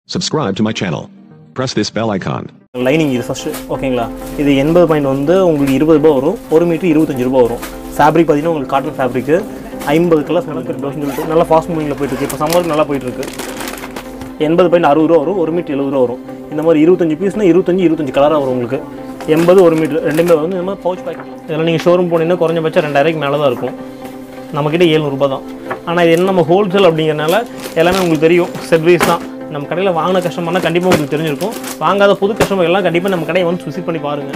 Subscribe to my channel. Press this bell icon. Lining இது first ஓகேங்களா இது எண்பது பாயிண்ட் வந்து உங்களுக்கு இருபது ரூபா வரும் ஒரு மீட்டர் இருபத்தஞ்சு ரூபா வரும் ஃபேப்ரிக் பார்த்தீங்கன்னா உங்களுக்கு காட்டன் ஃபேப்ரிக்கு ஐம்பது கலர்ஸ் கணக்கு ப்ளவுஸ்னு சொல்லிட்டு நல்லா ஃபாஸ்ட் மூவிங்கில் போயிட்டு இருக்கு இப்போ சம்மருக்கு நல்லா போயிட்டு இருக்கு எண்பது பாயிண்ட் அறுபது ரூபா வரும் ஒரு மீட்டர் எழுபது ரூபா வரும் இந்த மாதிரி இருபத்தஞ்சு பீஸ்னா இருபத்தஞ்சு இருபத்தஞ்சு கலராக வரும் உங்களுக்கு எண்பது ஒரு மீட்டர் ரெண்டுமே வந்து இந்த மாதிரி பவுச் பேக் இதெல்லாம் நீங்கள் ஷோரூம் போனீங்கன்னா குறைஞ்சபட்சம் ரெண்டாயிரூக்கு மேலே தான் இருக்கும் நம்மக்கிட்ட ஏழ்நூறுபா தான் ஆனால் இது என்ன நம்ம ஹோல்சேல் அப்படிங்கிறனால எல்லாமே உங்களுக்கு தெரியும் சர்வீஸ் தான் நம்ம கடையில் வாங்கின கஸ்டமர்னால் கண்டிப்பாக உங்களுக்கு தெரிஞ்சிருக்கும் வாங்காத புது கஸ்டமர் எல்லாம் கண்டிப்பாக நம்ம கடையை வந்து விசிட் பண்ணி பாருங்கள்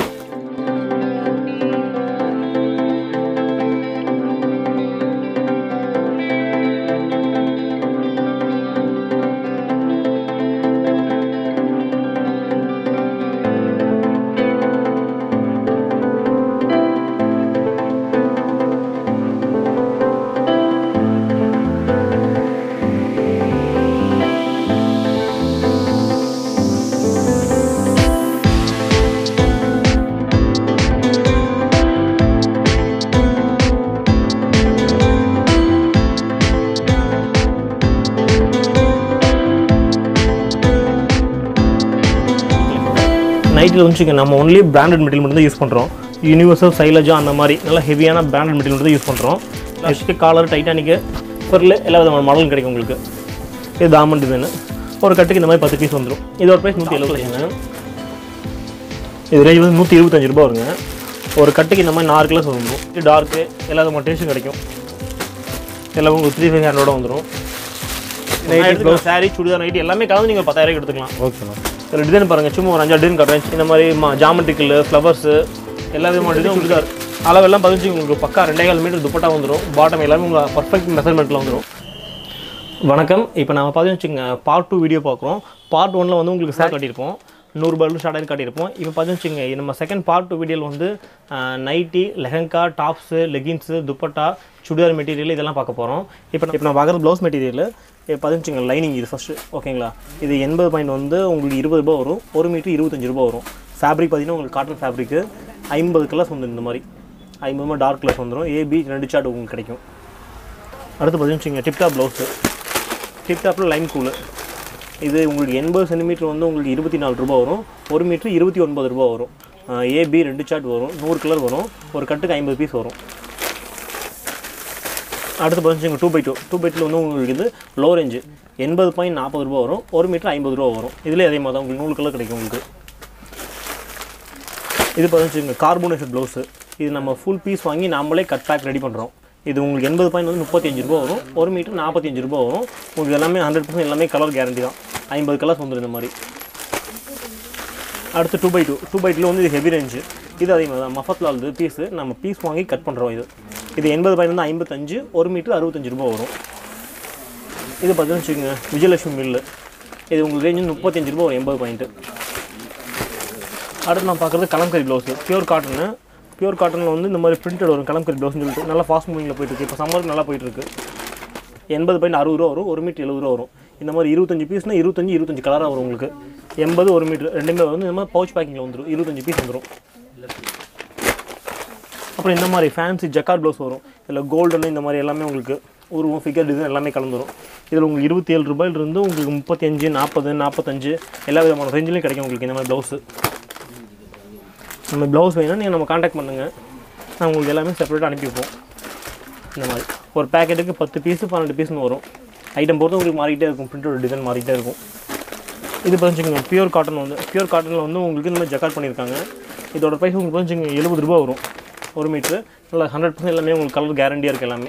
நைட்டில் வந்து நம்ம ஒன்லி பிராண்டட் மெட்டீரியல் மட்டும் தான் யூஸ் பண்ணுறோம் யூனிவர்சல் சைலஜா அந்த மாதிரி நல்ல ஹெவியான பிராண்டட் மெட்டீரியல் மட்டும் தான் யூஸ் பண்ணுறோம் லாஸ்ட்டு காலர் டைட்டானிக்கு பொருள் எல்லா விதமான மாடலும் கிடைக்கும் உங்களுக்கு இது தாமன் டிசைனு ஒரு கட்டுக்கு இந்த மாதிரி பத்து பீஸ் வந்துடும் இதோட ப்ரைஸ் நூற்றி எழுபது இது ரேஞ்ச் வந்து நூற்றி இருபத்தஞ்சு ரூபா வருங்க ஒரு கட்டுக்கு இந்த மாதிரி நாலு கலர்ஸ் வந்துடும் இது டார்க்கு எல்லா விதமான டேஸ்ட்டும் கிடைக்கும் எல்லாம் உங்களுக்கு த்ரீ ஃபைவ் ஹண்ட்ரடோட வந்துடும் நைட்டு சாரி சுடிதார் நைட்டு எல்லாமே கலந்து நீங்கள் பத்தாயிரம் எடுத்துக்கலாம் ஓகேண்ணா இதில் டிசைன் பாருங்கள் சும்மா ஒரு அஞ்சு டிசைன் காட்டுறேன் இந்த மாதிரி மா ஜாமெட்ரிக்கல் ஃப்ளவர்ஸு எல்லா விதமான டிசைன் உங்களுக்கு இருக்கு. அளவெல்லாம் பதினஞ்சு உங்களுக்கு பக்கா ரெண்டே கால் மீட்டர் துப்பட்டா வந்துடும் பாட்டம் எல்லாமே உங்களுக்கு பர்ஃபெக்ட் மெஷர்மெண்ட்டில் வந்துடும் வணக்கம் இப்போ நம்ம பார்த்து வச்சுக்கோங்க பார்ட் டூ வீடியோ பார்க்குறோம் பார்ட் ஒனில் வந்து உங்களுக்கு சார் காட்டியிருப்போம் நூறுபாயில் ஸ்டார்ட் ஆகி காட்டியிருப்போம் இப்போ பார்த்து வச்சுக்கோங்க நம்ம செகண்ட் பார்ட் டூ வீடியோவில் வந்து nighty lehenga tops leggings dupatta churidar material இதெல்லாம் பார்க்க போகிறோம் இப்போ இப்போ நான் பார்க்குறது ப்ளவுஸ் மெட்டீரியல் இப்போ பார்த்துச்சுங்க லைனிங் இது ஃபஸ்ட்டு ஓகேங்களா இது எண்பது பாயிண்ட் வந்து உங்களுக்கு இருபது ரூபா வரும் ஒரு மீட்டர் இருபத்தஞ்சு ரூபா வரும் ஃபேப்ரிக் பார்த்தீங்கன்னா உங்களுக்கு காட்டன் ஃபேப்ரிக்கு ஐம்பது கலர்ஸ் வந்துடும் இந்த மாதிரி ஐம்பது டார்க் கலர்ஸ் வந்துடும் ஏபி ரெண்டு சார்ட் உங்களுக்கு கிடைக்கும் அடுத்து பார்த்தீங்கன்னா டிப்டாப் ப்ளவுஸு டிப்டாப்பில் லைன் கூலு இது உங்களுக்கு எண்பது சென்டிமீட்டர் வந்து உங்களுக்கு இருபத்தி நாலு ரூபா வரும் ஒரு மீட்ரு இருபத்தி ஒன்பது ரூபா வரும் ஏபி ரெண்டு சார்ட் வரும் நூறு கலர் வரும் ஒரு கட்டுக்கு ஐம்பது பீஸ் வரும் அடுத்து பார்த்தீங்கன்னா two by two two by two வந்து உங்களுக்கு இது லோ ரேஞ்சு எண்பது பாயிண்ட் நாற்பது ரூபா வரும் ஒரு மீட்டர் ஐம்பது ரூபா வரும் இதுலேயே அதே மாதிரி தான் உங்களுக்கு நூறு கலர் கிடைக்கும் உங்களுக்கு இது பார்த்தீங்கன்னா கார்போனேஷன் ப்ளவுஸு இது நம்ம ஃபுல் பீஸ் வாங்கி நாமளே கட் பேக் ரெடி பண்ணுறோம் இது உங்களுக்கு எண்பது பாயிண்ட் வந்து முப்பத்தஞ்சு ரூபா வரும் ஒரு மீட்டர் நாற்பத்தஞ்சு ரூபா வரும் உங்களுக்கு எல்லாமே ஹண்ட்ரட் பர்சன்ட் எல்லாமே கலர் கேரண்டி தான் ஐம்பது கலர்ஸ் வந்துடும் இந்த மாதிரி அடுத்து two by two two by டூவில் வந்து இது ஹெவி ரேஞ்சு இது அதே மாதிரி தான் மஃபத்லால் இது பீஸு நம்ம பீஸ் வாங்கி கட் பண்ணுறோம் இது இது எண்பது பாயிண்ட் வந்து ஐம்பத்தஞ்சு ஒரு மீட்டர் அறுபத்தஞ்சு ரூபா வரும் இது பார்த்தீங்கன்னு வச்சுக்கோங்க விஜயலட்சுமி மில்லு இது உங்களுக்கு ரேஞ்சு முப்பத்தஞ்சு ரூபா வரும் எண்பது பாயிண்ட்டு அடுத்து நான் பார்க்குறது kalamkari blouse pure cotton pure காட்டனில் வந்து இந்த மாதிரி பிரிண்டட் வரும் கலம்கரி ப்ளவுஸ்னு சொல்லிட்டு நல்லா ஃபாஸ்ட் மூவிங்கில் போயிட்டு இருக்கு இப்போ சம்மருக்கு நல்லா போயிட்டு இருக்கு எண்பது பாயிண்ட் அறுபது ரூபா வரும் ஒரு மீட்டர் எழுபது ரூபா வரும் இந்த மாதிரி இருபத்தஞ்சு பீஸ்னால் இருபத்தஞ்சு இருபத்தஞ்சு கலராக வரும் உங்களுக்கு எண்பது ஒரு மீட்டர் ரெண்டுமே வந்து இந்த மாதிரி பவுச் பேக்கிங்கில் வந்துடும் இருபத்தஞ்சு பீஸ் வந்துடும் அப்புறம் இந்த மாதிரி ஃபேன்சி ஜக்கார் ப்ளவுஸ் வரும் இதில் கோல்டன் இந்த மாதிரி எல்லாமே உங்களுக்கு உருவம் ஃபிகர் டிசைன் எல்லாமே கலந்துரும் இதில் உங்களுக்கு இருபத்தி ஏழு ரூபாயிலிருந்து உங்களுக்கு முப்பத்தஞ்சு நாற்பது நாற்பத்தஞ்சு எல்லா விதமான ரேஞ்சிலையும் கிடைக்கும் உங்களுக்கு இந்த மாதிரி ப்ளவுஸு நம்ம ப்ளவுஸ் வேணும்னா நீங்கள் நம்ம காண்டாக்ட் பண்ணுங்கள் நான் உங்களுக்கு எல்லாமே செப்பரேட்டாக அனுப்பி வைப்போம் இந்த மாதிரி ஒரு பேக்கெட்டுக்கு பத்து பீஸு பன்னெண்டு பீஸ்னு வரும் ஐட்டம் பொறுத்து உங்களுக்கு மாறிக்கிட்டே இருக்கும் பிரிண்டோட டிசைன் மாறிக்கிட்டே இருக்கும் இது பார்த்துச்சுங்க பியூர் காட்டன் வந்து பியூர் காட்டனில் வந்து உங்களுக்கு இந்த மாதிரி ஜக்காட் பண்ணியிருக்காங்க இதோட ப்ரைஸ் உங்களுக்கு பார்த்துச்சுங்க எழுபது ரூபா வரும் ஒரு மீட்ரு நல்லா ஹண்ட்ரட் பர்சன்ட் எல்லாமே உங்களுக்கு கலர் கேரண்டியாக இருக்குது எல்லாமே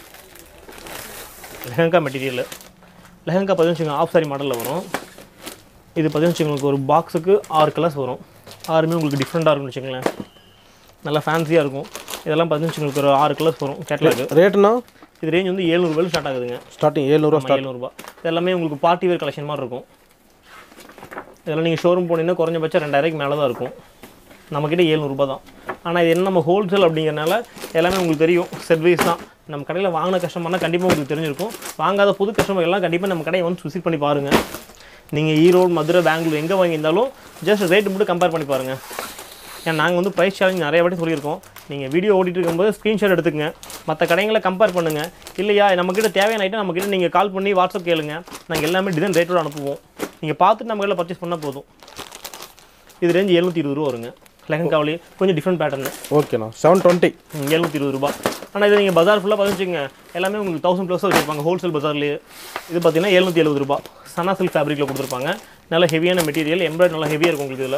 லெஹங்கா மெட்டீரியல் லெஹங்கா பார்த்துச்சுங்க ஆஃப் சாரி மாடலில் வரும் இது பார்த்துச்சுங்க உங்களுக்கு ஒரு பாக்ஸுக்கு ஆறு கலர்ஸ் வரும் ஆறுமே உங்களுக்கு டிஃப்ரெண்ட்டாக இருக்கும்னு வச்சுங்களேன் நல்லா ஃபேன்சியாக இருக்கும் இதெல்லாம் பார்த்துச்சு உங்களுக்கு ஒரு ஆறு கலர்ஸ் வரும் கேட்லாக் ரேட்டுண்ணா இது ரேஞ்ச் வந்து ஏழ்நூறுபாயில் ஸ்டார்ட் ஆகுதுங்க ஸ்டார்டிங் ஏழ்நூறுவா ஆமாம் ஏழ்நூறுபா இது எல்லாமே உங்களுக்கு பார்ட்டி வேர் கலெக்ஷன் மாதிரி இருக்கும் இதெல்லாம் நீங்கள் ஷோரூம் போனீங்கன்னா குறைஞ்சபட்சம் ரெண்டாயிரூக்கு மேலே தான் இருக்கும் நம்மக்கிட்ட ஏழ்நூறுபா தான் ஆனால் இது என்ன நம்ம ஹோல்சேல் அப்படிங்கிறனால எல்லாமே உங்களுக்கு தெரியும் சர்வீஸ் தான் நம்ம கடையில் வாங்கின கஸ்டமர்னால் கண்டிப்பாக உங்களுக்கு தெரிஞ்சிருக்கும் வாங்காத புது கஸ்டமர் எல்லாம் கண்டிப்பாக நம்ம கடையை வந்து விசிட் பண்ணி பாருங்கள் நீங்கள் ஈரோடு மதுரை பெங்களூர் எங்கே வாங்கியிருந்தாலும் ஜஸ்ட் ரேட்டு மட்டும் கம்பேர் பண்ணி பாருங்கள் ஏன்னா நாங்கள் வந்து ப்ரைஸ் சேலஞ்ச் நிறைய வாட்டி சொல்லியிருக்கோம் நீங்கள் வீடியோ ஓடிட்டு இருக்கும்போது ஸ்க்ரீன்ஷாட் எடுத்துக்கங்க மற்ற கடைங்களை கம்பேர் பண்ணுங்கள் இல்லையா நம்மக்கிட்ட தேவையான ஐட்டம் நம்மக்கிட்ட நீங்கள் கால் பண்ணி வாட்ஸ்அப் கேளுங்க நாங்கள் எல்லாமே டிசைன் ரேட்டோட அனுப்புவோம் நீங்கள் பார்த்துட்டு நம்ம கையில் பர்ச்சேஸ் பண்ணால் போதும் இது ரேஞ்ச் எழுநூற்றி இருபது ரூபா வருங்க லெஹங்காவிலே கொஞ்சம் டிஃப்ரெண்ட் பேட்டர்னு ஓகேண்ணா செவன் டுவெண்ட்டி எழுநூற்றி இருபது ரூபா ஆனால் இது நீங்கள் பஜார் ஃபுல்லாக பார்த்துச்சுங்க எல்லாமே உங்களுக்கு தௌசண்ட் ப்ளஸ் வச்சுருப்பாங்க ஹோல்சேல் பஜார்லேயே இது பார்த்தீங்கன்னா எழுநூற்றி எழுபது ரூபா சனா சில்க் ஃபேப்ரிக்கில் கொடுத்துருப்பாங்க நல்ல ஹெவியான மெட்டீரியல் எம்ப்ராய்ட் நல்லா ஹெவியாக இருக்கும் உங்களுக்கு இதில்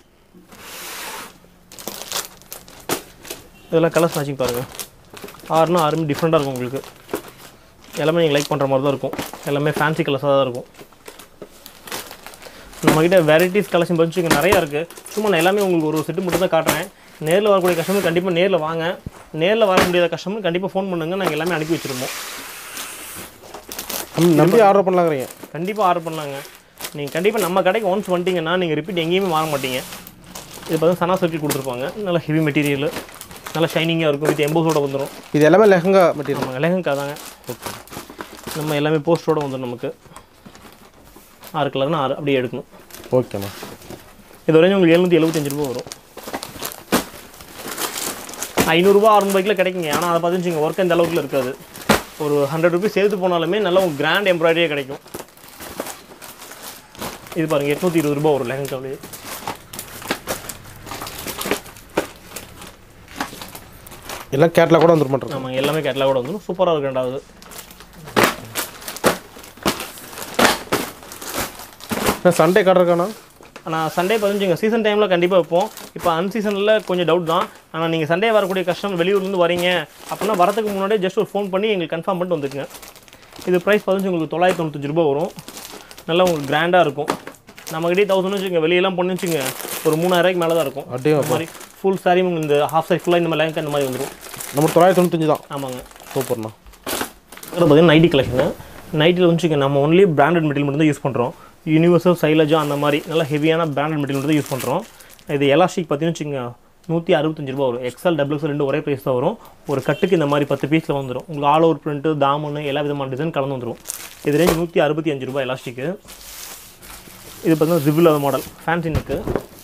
இதெல்லாம் கலர்ஸ் மேட்சிங் பாருங்கள் ஆறுனா ஆறுமே டிஃப்ரெண்ட்டாக இருக்கும் உங்களுக்கு எல்லாமே நீங்கள் லைக் பண்ணுற மாதிரி தான் இருக்கும் எல்லாமே ஃபேன்சி கலர்ஸாக தான் இருக்கும் நம்மக்கிட்ட வெரைட்டிஸ் கலெக்ஷன் பற்றி இங்கே நிறையா இருக்குது சும்மா நான் எல்லாமே உங்களுக்கு ஒரு செட்டு மட்டும் தான் காட்டுறேன் நேரில் வரக்கூடிய கஸ்டமர் கண்டிப்பாக நேரில் வாங்க நேரில் வர முடியாத கஸ்டமர் கண்டிப்பாக ஃபோன் பண்ணுங்க நாங்கள் எல்லாமே அனுப்பி வச்சுருப்போம் நம் நம்பி ஆர்டர் பண்ணலாங்கிறீங்க கண்டிப்பாக ஆர்டர் பண்ணலாங்க நீங்கள் கண்டிப்பாக நம்ம கடைக்கு ஒன்ஸ் வந்துட்டீங்கன்னா நீங்கள் ரிப்பீட் எங்கேயுமே மாற மாட்டீங்க இது பார்த்தா சனா சர்க்கிள் கொடுத்துருப்பாங்க நல்ல ஹெவி மெட்டீரியல் நல்ல ஷைனிங்காக இருக்கும் வித் எம்போஸோட வந்துடும் இது எல்லாமே லெஹங்கா மெட்டீரியல் ஆமாங்க லெஹங்கா தாங்க நம்ம எல்லாமே போஸ்டரோட வந்துடும் நமக்கு ஆறு கலர்னா ஆறு அப்படியே எடுக்கணும் ஓகேண்ணா இது வரையும் உங்களுக்கு எழுநூற்றி எழுபத்தஞ்சு ரூபா வரும் ஐநூறுரூவா அறுநூறுபாய்க்குள்ள கிடைக்குங்க ஆனால் அதை பார்த்துச்சிங்க ஒர்க் இந்த அளவுக்குள்ள இருக்காது ஒரு ஹண்ட்ரட் ருபீஸ் சேர்த்து போனாலுமே நல்ல ஒரு கிராண்ட் எம்ப்ராய்டரியே கிடைக்கும் இது பாருங்க எட்நூற்றி இருபது ரூபா வரும் லெஹங்காவிலே எல்லாம் கேட்லாக் கூட வந்துட்டு பண்ணுறேன் ஆமாங்க எல்லாமே கேட்டலாக கூட வந்துடும் சூப்பராக இருக்கு ரெண்டாவது சண்டே கடை இருக்காண்ணா ஆனால் சண்டே பதினஞ்சுங்க சீசன் டைமில் கண்டிப்பாக வைப்போம் இப்போ அன்சீசனில் கொஞ்சம் டவுட் தான் ஆனால் நீங்கள் சண்டே வரக்கூடிய கஸ்டமர் வெளியூர்லேருந்து வரீங்க அப்படின்னா வரதுக்கு முன்னாடியே ஜஸ்ட் ஒரு ஃபோன் பண்ணி எங்களுக்கு கன்ஃபார்ம் பண்ணிட்டு வந்துக்குங்க இது ப்ரைஸ் பதினஞ்சு உங்களுக்கு தொள்ளாயிரத்தி தொண்ணூத்தஞ்சு ரூபா வரும் நல்லா உங்களுக்கு கிராண்டாக இருக்கும் நம்மகிட்டே தௌசண்ட் வச்சுங்க வெளியெல்லாம் பண்ணி வச்சுங்க ஒரு மூணாயிரூவாய்க்கு மேலே தான் இருக்கும் அப்படியே இந்த மாதிரி ஃபுல் சாரி இந்த ஹாஃப் சாரி ஃபுல்லாக இந்த மாதிரி லேங்க் இந்த மாதிரி வந்துடும் நம்ம தொள்ளாயிரத்தி தொண்ணூத்தஞ்சு தான் ஆமாங்க சூப்பர்ண்ணா அப்புறம் பார்த்தீங்கன்னா நைட்டி கலெக்ஷனு நைட்டியில் வந்துச்சுங்க நம்ம ஒன்லி பிராண்டட் மெட்டீரியல் மட்டும் தான் யூஸ் பண்ணுறோம் யூனிவர்சல் சைலஜா அந்த மாதிரி நல்லா ஹெவியான பிராண்டட் மெட்டீரியல் மட்டும் தான் யூஸ் பண்ணுறோம் இது எலாஸ்டிக் பார்த்தீங்கன்னு வச்சுங்க நூற்றி அறுபத்தஞ்சு ரூபா வரும் எக்ஸல் டபுள் எக்ஸல் ரெண்டு ஒரே ப்ரைஸ் தான் வரும் ஒரு கட்டுக்கு இந்த மாதிரி பத்து பீஸில் வந்துடும் உங்களுக்கு ஆல் ஓவர் பிரிண்ட்டு தாமனு எல்லா விதமான டிசைன் கலந்து வந்துடும் இது ரேஞ்ச் நூற்றி அறுபத்தி அஞ்சு ரூபாய் எலாஸ்டிக்கு இது பார்த்தீங்கன்னா ஜிபில் மாடல் ஃபேன்சி நெக்கு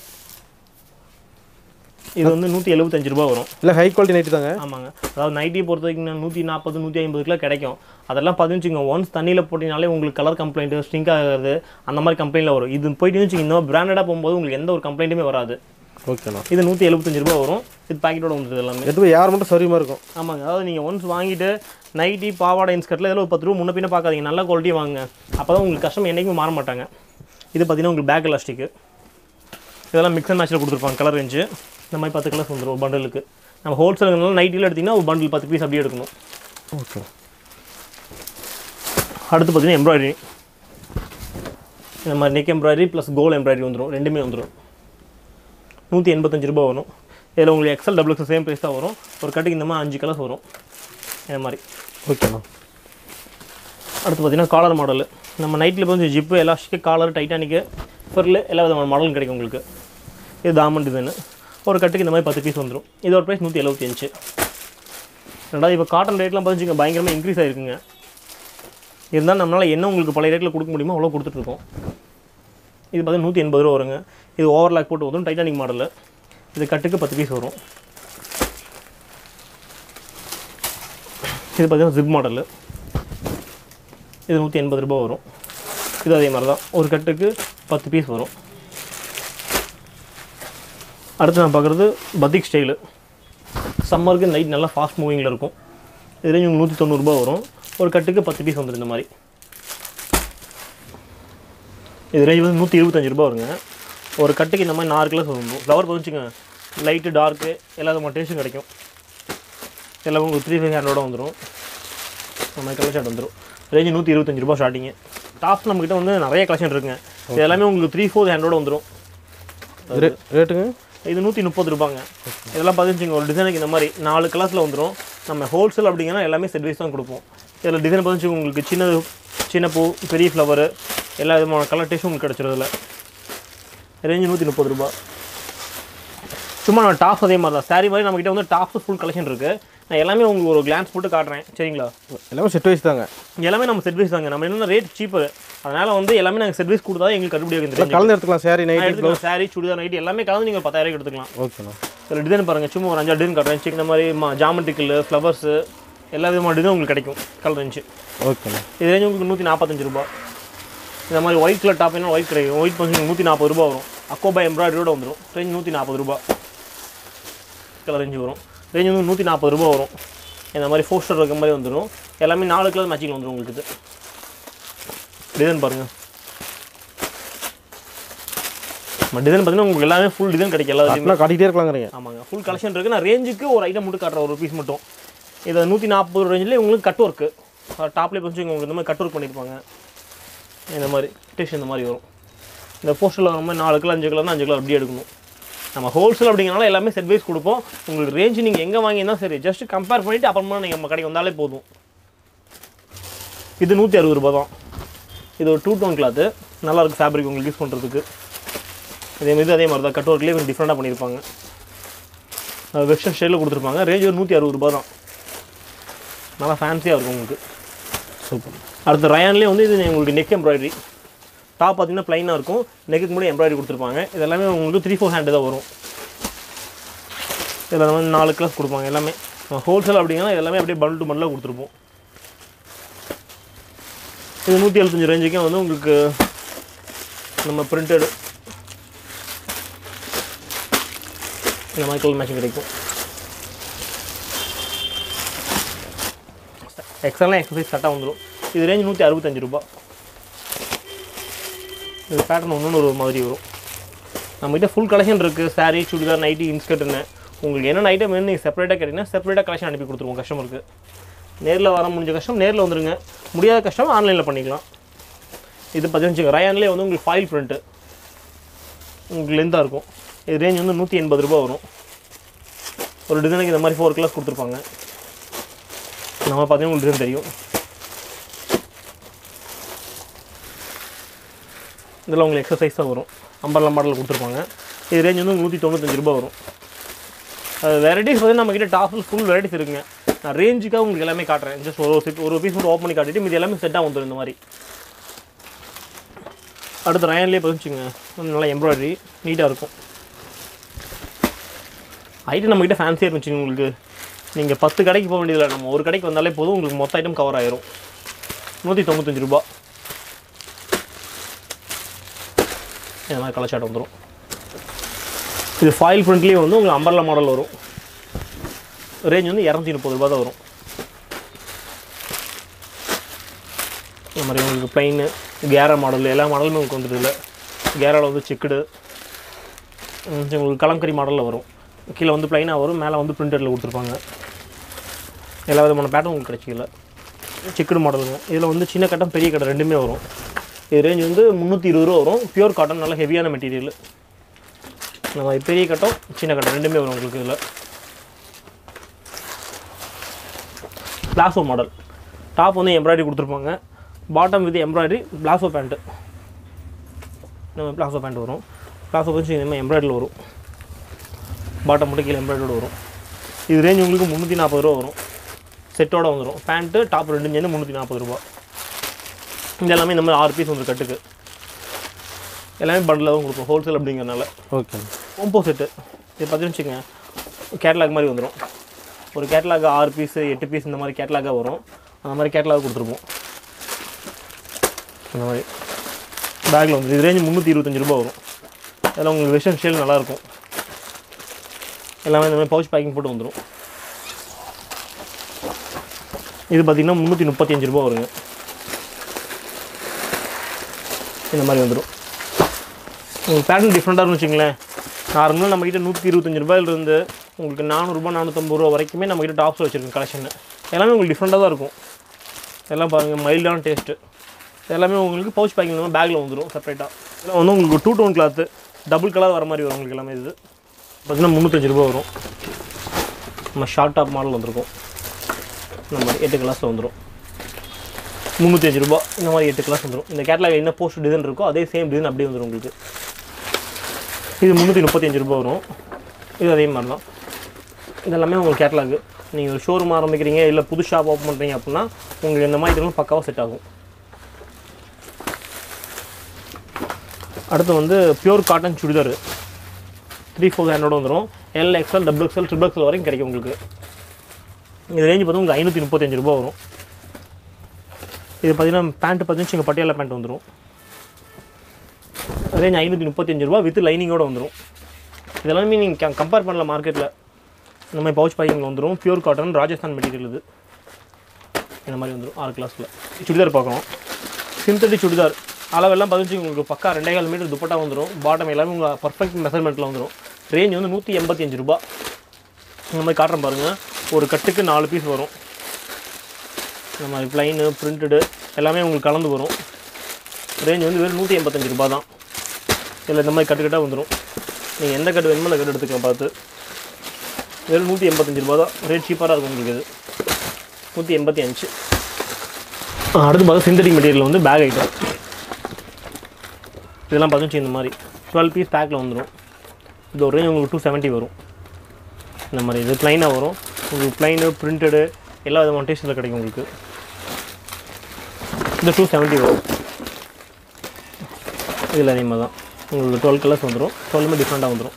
இது வந்து நூற்றி எழுபத்தஞ்சு ரூபா வரும் இல்லை ஹை குவாலிட்டி நைட்டு தாங்க ஆமாங்க அதாவது நைட்டி பொறுத்த வரைக்கும் நூற்றி நாற்பது நூற்றி ஐம்பதுக்குலாம் கிடைக்கும் அதெல்லாம் பதினஞ்சுங்க ஒன்ஸ் தண்ணியில் போட்டினாலே உங்களுக்கு கலர் கம்ப்ளைண்ட்டு ஸ்ட்ரிங்க் ஆகிறது அந்த மாதிரி கம்ப்ளைண்ட்டில் வரும் இது போயிட்டு வச்சுங்க இந்த பிராண்டடாக போகும்போது உங்களுக்கு எந்த ஒரு கம்ப்ளைண்ட்டுமே வராது ஓகேண்ணா இது நூற்றி எழுபத்தஞ்சு ரூபா வரும் இது பாக்கெட்டோட வந்துருது எல்லாமே எடுத்து போய் யார் மட்டும் சௌரியமாக இருக்கும் ஆமாங்க அதாவது நீங்கள் ஒன்ஸ் வாங்கிட்டு நைட்டி பாவாடை இன்ஸ்கர்ட்டில் இதில் ஒரு பத்து ரூபா முன்ன பின்ன பார்க்காதீங்க நல்ல குவாலிட்டி வாங்க அப்போ தான் உங்களுக்கு கஷ்டம் என்றைக்குமே மாற மாட்டாங்க இது பார்த்தீங்கன்னா உங்களுக்கு பேக் எலாஸ்டிக்கு இதெல்லாம் மிக்ஸ் அண்ட் மேட்ச்சில் கொடுத்துருப்பாங்க கலர் ரேஞ்சு இந்த மாதிரி பத்து கலர்ஸ் வந்துடும் ஒரு பண்டலுக்கு நம்ம ஹோல்சேலுங்கனால நைட்டியில் எடுத்திங்கன்னா ஒரு பண்டில் பத்து பீஸ் அப்படியே எடுக்கணும் ஓகே அடுத்து பார்த்தீங்கன்னா எம்ப்ராய்டரி இந்த மாதிரி neck embroidery plus gold embroidery வந்துடும் ரெண்டுமே வந்துடும் நூற்றி எண்பத்தஞ்சு ரூபா வரும் இதில் உங்களுக்கு XL double XL same price தான் வரும் ஒரு கட்டுக்கு இந்த மாதிரி அஞ்சு கலர்ஸ் வரும் இந்த மாதிரி ஓகேண்ணா அடுத்து பார்த்தீங்கன்னா காலர் மாடல் நம்ம நைட்டில் வந்து ஜிப்பு எலாஸ்டிக்கு காலர் டைட்டானிக்கு ஃபர்லு எல்லா விதமான மாடலும் கிடைக்கும் உங்களுக்கு இது தாமன் டிசைனு ஒரு கட்டுக்கு இந்த மாதிரி பத்து பீஸ் வந்துடும் இதோட ப்ரைஸ் நூற்றி எழுபத்தி அஞ்சு ரெண்டாவது இப்போ காட்டன் ரேட்லாம் பார்த்துச்சுங்க பயங்கரமாக இன்க்ரீஸ் ஆகிருக்குங்க இருந்தாலும் நம்மளால் என்ன உங்களுக்கு பழைய ரேட்டில் கொடுக்க முடியுமோ அவ்வளோ கொடுத்துட்ருக்கோம் இது பார்த்தீங்கன்னா நூற்றி எண்பது ரூபா வருங்க இது ஓவர்லாக் போட்டு வரும் டைட்டானிக் மாடலு இது கட்டுக்கு பத்து பீஸ் வரும் இது பார்த்தீங்கன்னா ஜிப் மாடலு இது நூற்றி எண்பது ரூபா வரும் இது அதே மாதிரி தான் ஒரு கட்டுக்கு பத்து பீஸ் வரும் அடுத்து நான் பார்க்குறது பத்திக் ஸ்டைலு சம்மருக்கு நைட் நல்லா ஃபாஸ்ட் மூவிங்கில் இருக்கும் இது ரேஞ்ச் உங்களுக்கு நூற்றி தொண்ணூறுபா வரும் ஒரு கட்டுக்கு பத்து பீஸ் வந்துடும் இந்த மாதிரி இது ரேஞ்ச் வந்து நூற்றி இருபத்தஞ்சு ரூபா வருங்க ஒரு கட்டுக்கு இந்த மாதிரி நாலு கிளாஸ் வரும் ஃப்ளவர் பதிச்சுங்க லைட்டு டார்க்கு எல்லா விதமான டேஸ்ட்டும் கிடைக்கும் எல்லாமே உங்களுக்கு த்ரீ ஃபைவ் ஹண்ட்ரடோட வந்துடும் இந்த மாதிரி கலர் ஷர்ட் வந்துடும் ரேஞ்சு நூற்றி இருபத்தஞ்சு ரூபா ஸ்டார்டிங்கு டாப்ஸ் நம்மக்கிட்ட வந்து நிறைய கலெக்ஷன் இருக்குங்க இது எல்லாமே உங்களுக்கு த்ரீ ஃபோர் ஹண்ட்ரடோட வந்துடும் ரே ரேட்டுங்க இது நூற்றி முப்பது ரூபாங்க இதெல்லாம் பார்த்துச்சிங்க ஒரு டிசைனுக்கு இந்த மாதிரி நாலு கலர்ஸில் வந்துடும் நம்ம ஹோல்சேல் அப்படிங்கன்னா எல்லாமே செட் வைஸ் தான் கொடுப்போம் இதில் டிசைன் பார்த்துச்சு உங்களுக்கு சின்னது சின்ன பூ பெரிய ஃப்ளவரு எல்லா விதமான கலர் டேஸ்ட்டும் உங்களுக்கு கிடச்சிருதுல ரேஞ்சு நூற்றி முப்பது ரூபா சும்மா நான் டாப்ஸ் அதே மாதிரி தான் saree மாதிரி நம்மக்கிட்ட வந்து டாப்ஸ் ஃபுல் கலெக்ஷன் இருக்குது நான் எல்லாமே உங்களுக்கு ஒரு கிளான்ஸ் போட்டு காட்டுறேன் சரிங்களா எல்லாமே செட் வைஸ் தாங்க எல்லாமே நம்ம செட் வைஸ் தாங்க நம்ம என்னென்ன ரேட் சீப்பு அதனால் வந்து எல்லாமே நாங்கள் செட் வைஸ் கொடுத்தா தான் எங்களுக்கு கட்டுப்படி ஆகுது எல்லாம் கலந்து எடுத்துக்கலாம் சாரி நைட்டு எடுத்துக்கலாம் சாரி சுடிதார் நைட் எல்லாமே கலந்து நீங்கள் பத்தாயிரம் எடுத்துக்கலாம் ஓகேண்ணா இதில் டிசைன் பாருங்கள் சும்மா ஒரு அஞ்சாறு டிசைன் காட்டுறேன் சின்ன மாதிரி மா ஜாமெட்ரிக்கல் ஃப்ளவர்ஸு எல்லா விதமான டிசைன் உங்களுக்கு கிடைக்கும் கலர் இருந்துச்சு ஓகேண்ணா இது ரேஞ்ச் உங்களுக்கு நூற்றி நாற்பத்தஞ்சு ரூபா இந்த மாதிரி ஒயிட் கலர் டாப் என்ன ஒயிட் கிடைக்கும் ஒயிட் பஞ்சு நூற்றி நாற்பது ரூபா வரும் அக்கோபா எம்ப்ராய்டரியோட வந்துடும் ரேஞ்ச் நூற்றி நாற்பது ரூபா கலர் ரேஞ்சு வரும் ரேஞ்ச் வந்து நூற்றி நாற்பது ரூபா வரும் இந்த மாதிரி ஃபோர் ஸ்டார் இருக்க மாதிரி வந்துடும் எல்லாமே நாலு கலர் மேட்சிங் வந்துடும் உங்களுக்கு இது டிசைன் பாருங்கள் நம்ம டிசைன் பார்த்தீங்கன்னா உங்களுக்கு எல்லாமே ஃபுல் டிசைன் கிடைக்கும் எல்லா கட்டினா காட்டிகிட்டே இருக்கலாங்கிறீங்க ஆமாங்க ஃபுல் கலெக்ஷன் இருக்குது நான் ரேஞ்சுக்கு ஒரு ஐட்டம் மட்டும் காட்டுறேன் ஒரு பீஸ் மட்டும் இதை நூற்றி நாற்பது ரேஞ்சில் உங்களுக்கு கட் ஒர்க்கு டாப்லேயே கொஞ்சம் உங்களுக்கு இந்த மாதிரி கட் ஒர்க் பண்ணியிருப்பாங்க இந்த மாதிரி டிஷ் இந்த மாதிரி வரும் இந்த போஸ்டரில் வர மாதிரி நாலு கிலோ அஞ்சு கிலோ அஞ்சு கிலோ அப்படியே எடுக்கணும் நம்ம ஹோல்சேல் அப்படிங்கிறனால எல்லாமே செட் வைஸ் கொடுப்போம் உங்களுக்கு ரேஞ்சு நீங்கள் எங்கே வாங்கியிருந்தாலும் சரி ஜஸ்ட் கம்பேர் பண்ணிவிட்டு அப்புறமா நீங்கள் நம்ம கடைக்கு வந்தாலே போதும் இது நூற்றி அறுபது ரூபா தான் இது ஒரு டூ டோன் கிளாத்து நல்லாயிருக்கு ஃபேப்ரிக் உங்களுக்கு யூஸ் பண்ணுறதுக்கு இதே மாதிரி அதே மாதிரி தான் கட் ஒர்க்லேயே கொஞ்சம் டிஃப்ரெண்ட்டாக பண்ணியிருப்பாங்க வெஸ்டர்ன் ஸ்டைலில் கொடுத்துருப்பாங்க ரேஞ்ச் ஒரு நூற்றி அறுபது ரூபா தான் நல்லா ஃபேன்சியாக இருக்கும் உங்களுக்கு சூப்பர் அடுத்து ரயான்லேயே வந்து இது உங்களுக்கு நெக் எம்ப்ராய்டரி டாப் பார்த்தீங்கன்னா ப்ளைனாக இருக்கும் நெக்குக்கு முன்னாடி எம்ப்ராய்டரி கொடுத்துருப்பாங்க இது எல்லாமே உங்களுக்கு த்ரீ ஃபோர் ஹேண்டு தான் வரும் இதில் வந்து நாலு கிளாஸ் கொடுப்பாங்க எல்லாமே ஹோல்சேல் அப்படிங்கன்னா எல்லாமே அப்படியே பண்டில் டு பண்டிலாக கொடுத்துருப்போம் இது நூற்றி எழுபத்தஞ்சு ரேஞ்சுக்கே வந்து உங்களுக்கு நம்ம பிரிண்டட் இந்த மாதிரி கலர் மேட்சிங் கிடைக்கும் எக்ஸல்லாம் எக்ஸசைஸ் கரெக்டாக வந்துடும் இது ரேஞ்ச் நூற்றி அறுபத்தஞ்சு ரூபா இது பேட்டர்ன் ஒன்று ஒரு மாதிரி வரும் நம்மகிட்ட ஃபுல் கலெக்ஷன் இருக்குது saree சுடிதார் நைட்டி இன்ஸ்கர்ட்னு உங்களுக்கு என்னென்ன ஐட்டம் வேணும் நீங்கள் செப்பரேட்டாக கேட்டிங்கன்னா செப்பரேட்டாக கலெக்ஷன் அனுப்பி கொடுத்துருவோம் கஸ்டமருக்கு நேரில் வர முடிஞ்ச கஷ்டம் நேரில் வந்துருங்க முடியாத கஷ்டம் ஆன்லைனில் பண்ணிக்கலாம் இது பார்த்தீங்கன்னா ரயான்லேயே வந்து உங்களுக்கு ஃபாயில் பிரிண்ட்டு உங்களுக்கு லென்த்தாக இருக்கும் இது ரேஞ்ச் வந்து நூற்றி எண்பது ரூபா வரும் ஒரு டிசைனுக்கு இந்த மாதிரி ஃபோர் கிளாஸ் கொடுத்துருப்பாங்க நம்ம பார்த்தீங்கன்னா உங்களுக்கு டிசைன் தெரியும் இதில் உங்களுக்கு எக்ஸசைஸ் தான் வரும் அம்பர்லா மாடல் கொடுத்துருப்பாங்க இது ரேஞ்ச் வந்து நூற்றி தொண்ணூத்தஞ்சு ரூபா வரும் வெரைட்டிஸ் பார்த்தீங்கன்னா நம்மக்கிட்ட டாப்பில் ஃபுல் வெரைட்டிஸ் இருக்குங்க நான் ரேஞ்சுக்காக உங்களுக்கு எல்லாமே காட்டுறேன் ஜஸ்ட் ஒரு செட் ஒரு பீஸ் மட்டும் ஓப்பன் பண்ணி காட்டிட்டு மீதி எல்லாமே செட்டாக வந்துடும் இந்த மாதிரி அடுத்து ரயன்லேயே பதிச்சுங்க நல்லா எம்ப்ராய்டரி நீட்டாக இருக்கும் ஐட்டம் நம்மக்கிட்ட ஃபேன்சியாக இருந்துச்சு உங்களுக்கு நீங்கள் பத்து கடைக்கு போக வேண்டியதில்லை நம்ம ஒரு கடைக்கு வந்தாலே போதும் உங்களுக்கு மொத்த ஐட்டம் கவர் ஆயிரும் நூற்றி தொண்ணூத்தஞ்சு ரூபா இந்த மாதிரி கலர் ஷாட் வந்துடும் இது ஃபாயில் ஃப்ரண்ட்லேயே வந்து உங்களுக்கு அம்பர்லா மாடல் வரும் ரேஞ்ச் வந்து இரநூத்தி முப்பது ரூபா தான் வரும் இந்த மாதிரி உங்களுக்கு பிளைனு கேரா மாடல் எல்லா மாடலுமே உங்களுக்கு வந்துடுது இல்லை கேராவில் வந்து செக்குடு உங்களுக்கு கலங்கரி மாடலில் வரும் கீழே வந்து ப்ளைனாக வரும் மேலே வந்து பிரிண்டரில் கொடுத்துருப்பாங்க எல்லா விதமான பேட்டர்ன் உங்களுக்கு கிடைச்சிக்கல செக்குடு மாடலுங்க இதில் வந்து சின்ன கட்டம் பெரிய கட்டம் ரெண்டுமே வரும் இது ரேஞ்ச் வந்து முந்நூற்றி இருபது ரூபா வரும் பியூர் காட்டன் நல்ல ஹெவியான மெட்டீரியல் இந்த மாதிரி பெரிய கட்டம் சின்ன கட்டம் ரெண்டுமே வரும் உங்களுக்கு இதில் பிளாசோ மாடல் டாப் வந்து எம்ப்ராய்டரி கொடுத்துருப்பாங்க bottom with embroidery palazzo pant நம்ம பிளாசோ பேண்ட் வரும் பிளாசோ கொஞ்சம் இந்த மாதிரி எம்ப்ராய்டரியில் வரும் பாட்டம் மட்டும் கீழே எம்ப்ராய்டரோட வரும் இது ரேஞ்ச் உங்களுக்கு முந்நூற்றி நாற்பது ரூபா வரும் செட்டோட வந்துடும் பேண்ட்டு டாப் ரெண்டு சேர்ந்து முந்நூற்றி நாற்பது ரூபா இது எல்லாமே இந்த மாதிரி ஆறு பீஸ் வந்து கட்டுக்கு எல்லாமே பண்டில் தான் கொடுப்போம் ஹோல்சேல் அப்படிங்கிறனால ஓகே கோம்போ செட்டு இது பார்த்தீங்கன்னு வச்சுக்கோங்க கேட்லாக் மாதிரி வந்துடும் ஒரு கேட்லாக் ஆறு பீஸு எட்டு பீஸ் இந்த மாதிரி கேட்லாகாக வரும் அந்த மாதிரி கேட்லாக் கொடுத்துருப்போம் அந்த மாதிரி பேக்கில் வந்து இது ரேஞ்ச் முந்நூற்றி இருபத்தஞ்சி ரூபா வரும் இதெல்லாம் உங்களுக்கு வெஸ்டர்ன் ஸ்டைல் நல்லாயிருக்கும் எல்லாமே இந்த மாதிரி பவுச் பேக்கிங் போட்டு வந்துடும் இது பார்த்திங்கன்னா முந்நூற்றி முப்பத்தி அஞ்சு ரூபா வருங்க இந்த மாதிரி வந்துடும் உங்களுக்கு பேட்டர்ன் டிஃப்ரெண்ட்டாக வச்சுங்களேன் நார்மலாக நம்மக்கிட்ட நூற்றி இருபத்தஞ்சி ரூபாயிலிருந்து உங்களுக்கு நானூறுரூபா நானூற்றம்பது ரூபா வரைக்குமே நம்மக்கிட்ட டாப்ஸ் வச்சுருக்கோம் கலெக்ஷன் எல்லாமே உங்களுக்கு டிஃப்ரெண்ட்டாக தான் இருக்கும் எல்லாம் பாருங்கள் மைல்டான டேஸ்ட்டு எல்லாமே உங்களுக்கு பவுச் பேக்கிங் பேக்கில் வந்துடும் செப்பரேட்டாக இதெல்லாம் வந்து உங்களுக்கு two tone cloth double colour வர மாதிரி வரும் உங்களுக்கு எல்லாமே இது பார்த்தீங்கன்னா முந்நூற்றஞ்சு ரூபா வரும் நம்ம ஷார்ட் டாப் மாடல் வந்திருக்கும் இந்த மாதிரி எட்டு கிளாஸில் வந்துடும் முந்நூற்றி அஞ்சு ரூபா இந்த மாதிரி எட்டு கிளாஸ் வந்துடும் இந்த கேட்லாக் என்ன போஸ்ட் டிசைன் இருக்கோ அதே சேம் டிசைன் அப்படியே வந்துடும் உங்களுக்கு இது முந்நூற்றி முப்பத்தஞ்சு ரூபா வரும் இது அதே மாதிரி தான் இதெல்லாமே உங்களுக்கு கேட்லாக் நீங்கள் ஒரு ஷோரூம் ஆரம்பிக்கிறீங்க இல்லை புது ஷாப் ஓப்பன் பண்ணுறீங்க அப்படின்னா உங்களுக்கு இந்த மாதிரி இதெல்லாம் பக்காவாக செட் ஆகும் அடுத்து வந்து pure cotton churidar three four hundred வந்துடும் L XL double XL triple XL வரைக்கும் கிடைக்கும் உங்களுக்கு இது ரேஞ்ச் பார்த்தா உங்களுக்கு ஐநூற்றி முப்பத்தஞ்சு ரூபா வரும் இது பார்த்தீங்கன்னா பேண்ட் பார்த்தீங்கன்னா இங்கே பட்டியாலா பேண்ட் வந்துடும் ரேஞ்ச் ஐநூற்றி முப்பத்தஞ்சு ரூபா வித் லைனிங்கோட வந்துடும் இதெல்லாமே நீங்கள் கம்பேர் பண்ணல மார்க்கெட்டில் இந்த மாதிரி பவுச் பேக்கிங்கில் வந்துடும் பியூர் காட்டன் ராஜஸ்தான் மெட்டீரியல் இது இந்த மாதிரி வந்துடும் ஆறு கிளாஸில் சுடிதார் பார்க்கணும் சிந்தட்டிக் சுடிதார் அளவெல்லாம் பதினஞ்சு உங்களுக்கு பக்கா ரெண்டேகால் மீட்டர் துப்பட்டா வந்துடும் பாட்டம் எல்லாமே உங்கள் பர்ஃபெக்ட் மெஷர்மெண்ட்டில் வந்துடும் ரேஞ்ச் வந்து நூற்றி எண்பத்தி அஞ்சு ரூபா இந்த மாதிரி காட்டுறேன் பாருங்கள் ஒரு கட்டுக்கு நாலு பீஸ் வரும் இந்த மாதிரி ப்ளைனு பிரிண்டடு எல்லாமே உங்களுக்கு கலந்து வரும் ரேஞ்ச் வந்து வெறும் நூற்றி எண்பத்தஞ்சு ரூபா தான் இதில் இந்த மாதிரி கட்டு கட்டாக வந்துடும் நீங்கள் எந்த கட்டு வேணுமோ அந்த கட்டு எடுத்துக்கலாம் பார்த்து வெறும் நூற்றி எண்பத்தஞ்சு ரூபா தான் ரேட் சீப்பாக இருக்கும் உங்களுக்கு இது நூற்றி எண்பத்தி அஞ்சு ஆ, அடுத்து பார்த்தா சிந்தட்டிக் மெட்டீரியல் வந்து பேக் ஐட்டம் இதெல்லாம் பார்த்துச்சு இந்த மாதிரி டுவெல் பீஸ் பேக்கில் வந்துடும் இது ஒரு ரேஞ்ச் உங்களுக்கு டூ செவன்ட்டி வரும் இந்த மாதிரி இது ப்ளைனாக வரும் உங்களுக்கு ப்ளைனு பிரிண்டடு எல்லா விதமான டேஸ்ட்டில் கிடைக்கும் உங்களுக்கு இது டூ செவன்ட்டி வரும் இதில் அதே மாதிரி தான் உங்களுக்கு டுவெல் கலர்ஸ் வந்துடும் டுவெல்லுமே டிஃப்ரெண்ட்டாக வந்துடும்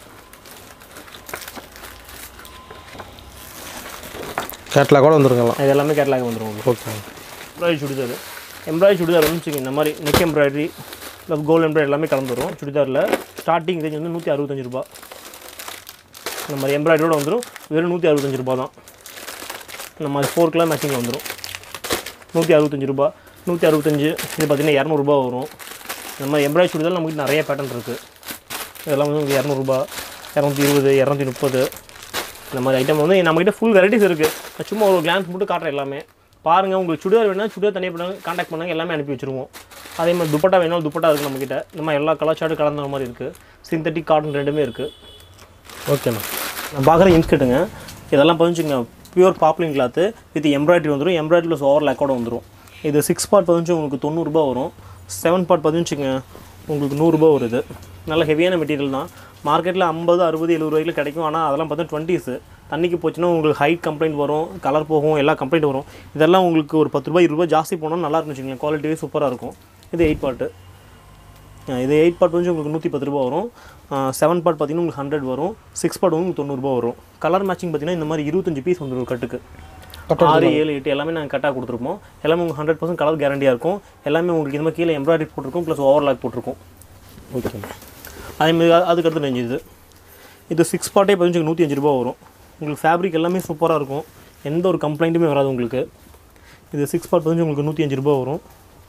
கேட்லாகோட வந்துருங்கலாம் இது எல்லாமே கேரளாக வந்துடும் உங்களுக்கு okay embroidery churidar embroidery churidar வந்து வச்சுக்கோங்க இந்த மாதிரி neck embroidery plus gold embroidery எல்லாமே கலந்து வரும் சுடிதாரில் ஸ்டார்டிங் ரேஞ்ச் வந்து நூற்றி அறுபத்தஞ்சு ரூபா இந்த மாதிரி எம்ப்ராய்டரியோட வந்துடும் வெறும் நூற்றி அறுபத்தஞ்சு ரூபா தான் இந்த மாதிரி ஃபோர் கலர் மேட்சிங்கில் வந்துடும் நூற்றி அறுபத்தஞ்சு ரூபா நூற்றி அறுபத்தஞ்சு இது பார்த்திங்கன்னா இரநூறுபா வரும் இந்த மாதிரி எம்ப்ராய்டரி சுடிதார் நம்மகிட்ட நிறைய பேட்டர்ன் இருக்குது இதெல்லாம் வந்து உங்களுக்கு இரநூறுபா இரநூத்தி இருபது இரநூத்தி முப்பது இந்த மாதிரி ஐட்டம் வந்து நம்மகிட்ட ஃபுல் வெரைட்டிஸ் இருக்குது சும்மா ஒரு கிளான்ஸ் மட்டும் காட்டுறேன் எல்லாமே பாருங்கள் உங்களுக்கு சுடிதார் வேணா சுடிதார் தனியாக பண்ணாங்க காண்டாக்ட் பண்ணாங்க எல்லாமே அனுப்பி வச்சிருவோம் அதே மாதிரி துப்பட்டா வேணாலும் துப்பட்டா இருக்குது நம்மக்கிட்ட இந்த மாதிரி எல்லா கலாச்சாரம் கலந்த மாதிரி இருக்குது சிந்தட்டிக் காட்டன் ரெண்டுமே இருக்குது ஓகேண்ணா நான் பார்க்குற இன்ஸ்கர்ட்டுங்க இதெல்லாம் பதினஞ்சுங்க pure poplin cloth with embroidery வந்துடும் எம்ப்ராய்டரி ப்ளஸ் ஓவர் லேக்கோட வந்துடும் இது சிக்ஸ் பார்ட் பதினஞ்சு உங்களுக்கு தொண்ணூறுரூபா வரும் செவன் பார்ட் பதினஞ்சுங்க உங்களுக்கு நூறுரூபா வருது நல்ல ஹெவியான மெட்டீரியல் தான் மார்க்கெட்டில் ஐம்பது அறுபது எழுபது ரூபாய்க்கு கிடைக்கும் ஆனால் அதெல்லாம் பார்த்தா டுவெண்ட்டிஸு தண்ணிக்கு போச்சுன்னா உங்களுக்கு ஹைட் கம்ப்ளைண்ட் வரும் கலர் போகும் எல்லா கம்ப்ளைண்ட் வரும் இதெல்லாம் உங்களுக்கு ஒரு பத்து ரூபாய் இருபது ரூபாய் ஜாஸ்தி போனால் நல்லா இருக்கும் வச்சுக்கோங்களேன் குவாலிட்டியே சூப்பராக இருக்கும் இது எயிட் பார்ட்டு இது எயிட் பார்ட் வந்து உங்களுக்கு நூற்றி பத்து ரூபா வரும் செவன் பார்ட் பார்த்தீங்கன்னா உங்களுக்கு ஹண்ட்ரட் வரும் சிக்ஸ் பார்ட் வந்து உங்களுக்கு தொண்ணூறுபா வரும் கலர் மேட்சிங் பார்த்தீங்கன்னா இந்த மாதிரி இருபத்தஞ்சு பீஸ் வந்துடும் ஒரு கட்டுக்கு ஆறு ஏழு எட்டு எல்லாமே நாங்கள் கட்டாக கொடுத்துருப்போம் எல்லாமே உங்களுக்கு ஹண்ட்ரட் பர்சன்ட் கலர் கேரண்டியாக இருக்கும் எல்லாமே உங்களுக்கு இந்த மாதிரி கீழே எம்ப்ராய்டரி போட்டிருக்கும் ப்ளஸ் ஓவர்லாக் போட்டிருக்கும் ஓகேண்ணா அதே மாதிரி அது- அதுக்கு அடுத்து ரேஞ்ச் இது இது சிக்ஸ் பார்ட்டே பதினஞ்சு நூற்றி அஞ்சு ரூபா வரும் உங்களுக்கு ஃபேப்ரிக் எல்லாமே சூப்பராக இருக்கும் எந்த ஒரு கம்ப்ளைண்ட்டுமே வராது உங்களுக்கு இது சிக்ஸ் பார்ட் பதினஞ்சு உங்களுக்கு நூற்றி அஞ்சு ரூபா வரும்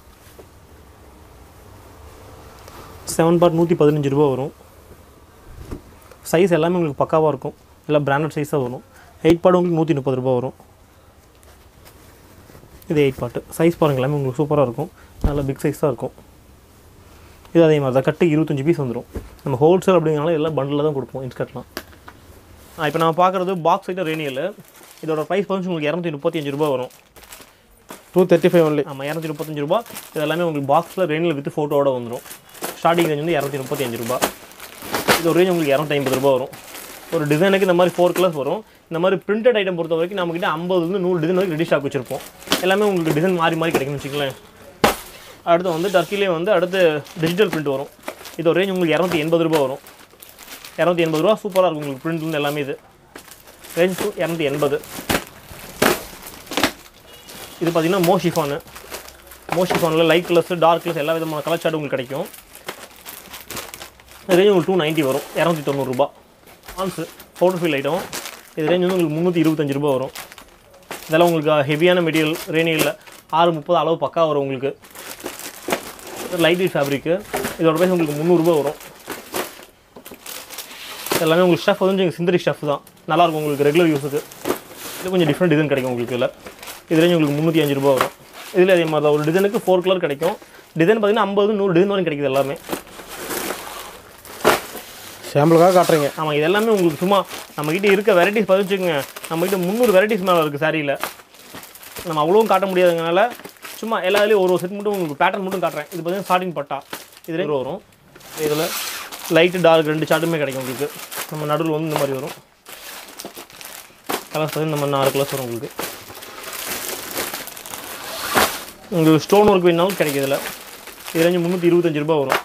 செவன் பார்ட் நூற்றி பதினஞ்சு ரூபா வரும் சைஸ் எல்லாமே உங்களுக்கு பக்காவாக இருக்கும் எல்லாம் பிராண்டட் சைஸாக வரும் எயிட் பார்ட் உங்களுக்கு நூற்றி முப்பது ரூபா வரும் இது எயிட் பார்ட்டு சைஸ் பாருங்கள் எல்லாமே உங்களுக்கு சூப்பராக இருக்கும் நல்லா பிக் சைஸாக இருக்கும் இது அதே மாதிரி தான் கட்டு இருபத்தஞ்சி பீஸ் வந்துடும் நம்ம ஹோல்சேல் அப்படிங்கிறனால எல்லாம் பண்டில் தான் கொடுப்போம் இன்ஸ்கர்ட்லாம் இப்போ நம்ம பார்க்குறது பாக்ஸ் ஐட்டம் ரேனியல் இதோட ப்ரைஸ் வந்து உங்களுக்கு இரநூத்தி முப்பத்தி அஞ்சு ரூபா வரும் டூ தேர்ட்டி ஃபைவ் ஒன்லி ஆமாம் இரநூத்தி முப்பத்தஞ்சு ரூபா இது எல்லாமே உங்களுக்கு பாக்ஸில் ரேனியல் வித் ஃபோட்டோவோட வந்துடும் ஸ்டார்டிங் ரேஞ்ச் வந்து இரநூத்தி முப்பத்தி அஞ்சு ரூபா இது ஒரு ரேஞ்ச் உங்களுக்கு இரநூத்தி ஐம்பது ரூபா வரும் ஒரு டிசைனுக்கு இந்த மாதிரி ஃபோர் கலர்ஸ் வரும் இந்த மாதிரி பிரிண்டட் ஐட்டம் பொறுத்த வரைக்கும் நம்மக்கிட்ட ஐம்பதுலேருந்து நூறு டிசைன் வரைக்கும் ரெடி ஸ்டாக் வச்சிருப்போம் எல்லாமே உங்களுக்கு டிசைன் மாறி மாறி கிடைக்கும்னு வச்சுக்கலேன் அடுத்து வந்து டர்க்கிலே வந்து அடுத்து டிஜிட்டல் பிரிண்ட் வரும் இது ஒரு ரேஞ்ச் உங்களுக்கு இரநூத்தி எண்பது ரூபா வரும் இரநூத்தி எண்பது ரூபா சூப்பராக இருக்கும் உங்களுக்கு பிரிண்ட் எல்லாமே இது ரேஞ்ச் இரநூத்தி எண்பது இது பார்த்தீங்கன்னா மோ ஷிஃபானு மோ ஷிஃபானில் லைட் கலர்ஸ் டார்க் கலர்ஸ் எல்லா விதமான கலர் சார்ட் உங்களுக்கு கிடைக்கும் ரேஞ்ச் உங்களுக்கு டூ நைன்ட்டி வரும் இரநூத்தி தொண்ணூறுரூபா ஆன்ஸு ஃபோட்டோ ஃபீல் ஐட்டம் இது ரேஞ்ச் வந்து உங்களுக்கு முந்நூற்றி இருபத்தஞ்சு ரூபா வரும் இதெல்லாம் உங்களுக்கு ஹெவியான மெட்டீரியல் ரேனியில் ஆறு முப்பது அளவு பக்கா வரும் உங்களுக்கு லைட் வெயிட் ஃபேப்ரிக்கு இதோட ப்ரைஸ் உங்களுக்கு முந்நூறுரூபா வரும் எல்லாமே உங்களுக்கு ஸ்டஃப் வந்து எங்கள் சிந்தரி ஸ்டஃப் தான் நல்லாயிருக்கும் உங்களுக்கு ரெகுலர் யூஸுக்கு இது கொஞ்சம் டிஃப்ரெண்ட் டிசைன் கிடைக்கும் உங்களுக்கு இதில் இது ரேஞ்ச் உங்களுக்கு முந்நூற்றி அஞ்சு ரூபா வரும் இதில் அதே மாதிரி தான் ஒரு டிசைனுக்கு ஃபோர் கலர் கிடைக்கும் டிசைன் பார்த்தீங்கன்னா ஐம்பது நூறு டிசைன் வரைக்கும் கிடைக்குது எல்லாமே சாம்பிளுக்காக காட்டுறீங்க ஆமாம் இது எல்லாமே உங்களுக்கு சும்மா நம்மக்கிட்ட இருக்க வெரைட்டிஸ் பதிச்சுக்கோங்க நம்மக்கிட்ட முந்நூறு வெரைட்டிஸ் மேலே இருக்குது சாரியில் நம்ம அவ்வளோவும் காட்ட முடியாதுங்கனால சும்மா எல்லாத்துலேயும் ஒரு ஒரு செட் மட்டும் உங்களுக்கு பேட்டர்ன் மட்டும் காட்டுறேன் இது பார்த்தீங்கன்னா ஸ்டார்டிங் பட்டா இது ரெண்டு வரும் இதில் லைட்டு டார்க் ரெண்டு சார்ட்டுமே கிடைக்கும் உங்களுக்கு நம்ம நடுவில் வந்து இந்த மாதிரி வரும் கலர்ஸ் வந்து இந்த மாதிரி நாலு கலர்ஸ் வரும் உங்களுக்கு உங்களுக்கு ஸ்டோன் ஒர்க் வேணாலும் கிடைக்கும் இதில் இது ரேஞ்சு முந்நூற்றி இருபத்தஞ்சு ரூபா வரும்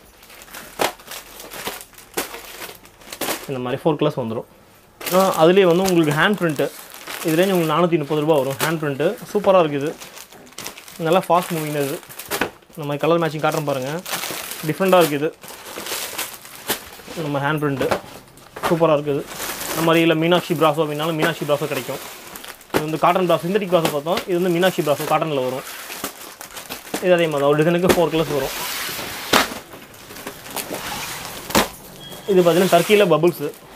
இந்த மாதிரி ஃபோர் கிளாஸ் வந்துடும் அதுலேயே வந்து உங்களுக்கு ஹேண்ட் பிரிண்ட்டு இது ரேஞ்ச் உங்களுக்கு நானூற்றி முப்பது ரூபா வரும் ஹேண்ட் பிரிண்ட்டு சூப்பராக இருக்குது நல்லா ஃபாஸ்ட் மூவிங் இது இந்த மாதிரி கலர் மேட்சிங் காட்டுறேன் பாருங்கள் டிஃப்ரெண்ட்டாக இருக்குது இது நம்ம ஹேண்ட் பிரிண்ட்டு சூப்பராக இருக்குது இந்த மாதிரி இல்லை மீனாட்சி பிராசோ அப்படின்னாலும் மீனாட்சி பிராசோ கிடைக்கும் இது வந்து காட்டன் பிராசோ சிந்தட்டிக் பிராசோ பார்த்தோம் இது வந்து மீனாட்சி பிராசோ காட்டனில் வரும் இது அதே மாதிரி தான் ஒரு டிசைனுக்கு ஃபோர் கலர்ஸ் வரும் இது பார்த்தீங்கன்னா டர்க்கியில் பபுள்ஸு